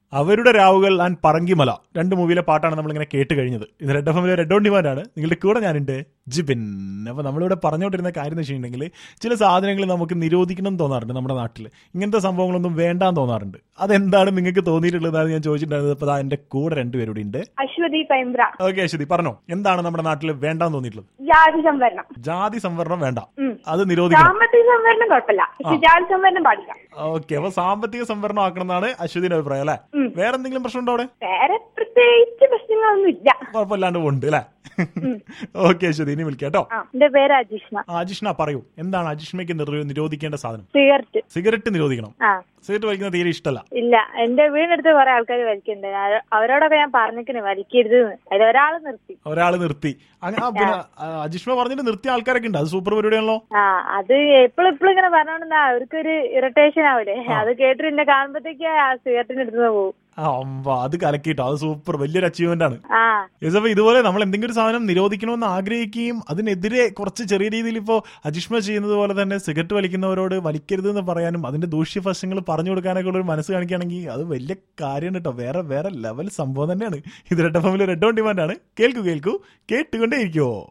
അവരുടെ രാവുകൾ ആൻഡ് പറങ്കിമല രണ്ട് മൂവിയിലെ പാട്ടാണ് നമ്മളിങ്ങനെ കേട്ട് കഴിഞ്ഞത് ഇത് റെഡ് എഫ് എമ്മിലെ റെഡ് ഓൺ ഡിമാൻഡ് ആണ് നിങ്ങളുടെ കൂടെ ഞാനുണ്ട് ജിബിൻ അപ്പൊ നമ്മളിവിടെ പറഞ്ഞുകൊണ്ടിരുന്ന കാര്യം എന്ന് വെച്ചിട്ടുണ്ടെങ്കിൽ ചില സാധനങ്ങൾ നമുക്ക് നിരോധിക്കണം എന്ന് തോന്നാറുണ്ട് നമ്മുടെ നാട്ടിൽ ഇങ്ങനത്തെ സംഭവങ്ങളൊന്നും വേണ്ടാന്ന് തോന്നാറുണ്ട് അതെന്താണ് നിങ്ങൾക്ക് തോന്നിയിട്ടുള്ളതാണ് ഞാൻ ചോദിച്ചിട്ടുണ്ടായിരുന്നത് അപ്പൊ ദാ എന്റെ കൂടെ രണ്ടുപേരുടെ ഉണ്ട് അശ്വതി പൈമ്പ്ര ഓക്കെ അശ്വതി പറഞ്ഞോ എന്താണ് നമ്മുടെ നാട്ടിൽ വേണ്ടാന്ന് തോന്നിയിട്ടുള്ളത് ജാതി സംവരണം ജാതി സംവരണം വേണ്ട ഉം. അത് നിരോധിക്കണം സാമ്പത്തിക സംവരണം കുഴപ്പമില്ല പക്ഷെ ജാതി സംവരണം പാടില്ല ഓക്കെ അപ്പൊ സാമ്പത്തിക സംവരണം ആക്കണം എന്നാണ് അശ്വതിന്റെ അഭിപ്രായം അല്ലെ ഉം. വേറെ എന്തെങ്കിലും പ്രശ്നമുണ്ടോ അവിടെ വേറെ പ്രത്യേകിച്ച് പ്രശ്നങ്ങളൊന്നും ഇല്ല കുഴപ്പമില്ലാണ്ട് ഉണ്ട് അല്ലേ ഓക്കെ അശ്വതി ഇനി വിളിക്കാം കേട്ടോ ആ എന്റെ പേര് അജിഷ്ണ ആ, അജിഷ്ണ പറയൂ എന്താണ് അജിഷ്മയ്ക്ക് നിർ- നിരോധിക്കേണ്ട സാധനം സിഗരറ്റ് സിഗരറ്റ് നിരോധിക്കണം ആ സിഗരറ്റ് വലിക്കുന്ന തീരെ ഇഷ്ടമല്ല ഇല്ല എന്റെ വീടിനടുത്ത് കുറെ ആൾക്കാർ വലിക്കുന്നുണ്ട് അവ- അവരോടൊക്കെ ഞാൻ പറഞ്ഞിക്കണ് വലിക്കരുത് അതിൽ ഒരാൾ നിർത്തി ഒരാൾ നിർത്തി അങ്ങനെ ആ, പിന്നെ ആ, അജിഷ്മ പറഞ്ഞിട്ട് നിർത്തിയ ആൾക്കാരൊക്കെ ഉണ്ട് അത് സൂപ്പർ പരിപാടിയാണല്ലോ ആ അത് എപ്പോഴും എപ്പോഴും ഇങ്ങനെ പറഞ്ഞോണ്ടെന്നാ അവർക്കൊരു ഇറിറ്റേഷൻ ആവൂലേ അത് കേട്ടിട്ട് എന്നെ കാണുമ്പോഴത്തേക്ക് ആ സിഗരറ്റിന് എടുത്തുനിന്ന് പോകും ആ അമ്പ, അത് കലക്കിട്ടോ അത് സൂപ്പർ വലിയൊരു അച്ചീവ്മെന്റ് ആണ് ആ യെസ് അപ്പൊ ഇതുപോലെ നമ്മൾ എന്തെങ്കിലും ഒരു സാധനം നിരോധിക്കണമെന്ന് ആഗ്രഹിക്കുകയും അതിനെതിരെ കുറച്ച് ചെറിയ രീതിയിൽ ഇപ്പോൾ അജിഷ്മ ചെയ്യുന്നത് പോലെ തന്നെ സിഗരറ്റ് വലിക്കുന്നവരോട് വലിക്കരുത് എന്ന് പറയാനും അതിന്റെ ദൂഷ്യവശങ്ങൾ പറഞ്ഞു കൊടുക്കാനൊക്കെ ഉള്ള ഒരു മനസ്സ് കാണിക്കുകയാണെങ്കിൽ അത് വലിയ കാര്യമാണ് കേട്ടോ വേറെ വേറെ ലെവൽ സംഭവം തന്നെയാണ് ഇത് റെഡ് എഫ് എമ്മിൽ റെഡ് ഓൺ ഡിമാൻഡ് ആണ് കേൾക്കൂ കേൾക്കൂ കേട്ടുകൊണ്ടേ ഇരിക്കുവോ